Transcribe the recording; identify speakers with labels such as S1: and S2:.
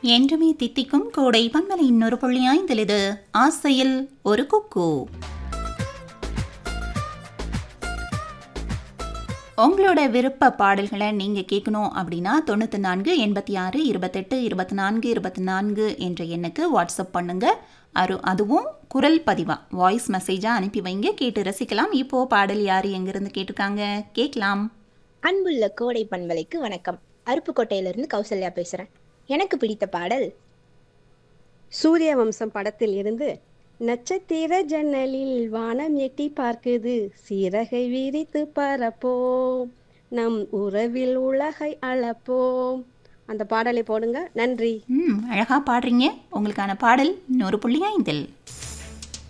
S1: என்றுமே தித்திக்கும் கோடை பன்மலை இன்னொரு புள்ளி ஐந்தில் இது ஆசையில் ஒரு குக்கு உங்களோட விருப்ப பாடல்களை நீங்கள் கேட்கணும் அப்படின்னா தொண்ணூற்றி நான்கு எண்பத்தி ஆறு இருபத்தெட்டு இருபத்தி நான்கு இருபத்தி நான்கு என்ற எண்ணுக்கு வாட்ஸ்அப் பண்ணுங்க அரு அதுவும் குரல் பதிவா வாய்ஸ் மெசேஜாக அனுப்பி வைங்க கேட்டு ரசிக்கலாம் இப்போ பாடல் யார் எங்கிருந்து கேட்டிருக்காங்க கேட்கலாம்
S2: அன்புள்ள கோடை பண்பலைக்கு வணக்கம் அருப்புக்கோட்டையிலிருந்து கௌசல்யா பேசுறேன் எனக்கு பிடித்த பாடல்
S3: சூரிய வம்சம் படத்தில் இருந்து நட்சத்திர ஜன்னலில் வானம் எட்டி பார்க்குது சீரகை விரித்து பரப்போம் நம் உறவில் உலகை அளப்போம் அந்த பாடலை போடுங்க நன்றி
S1: ம் அழகாக பாடுறீங்க உங்களுக்கான பாடல் நூறு புள்ளி ஐந்தில்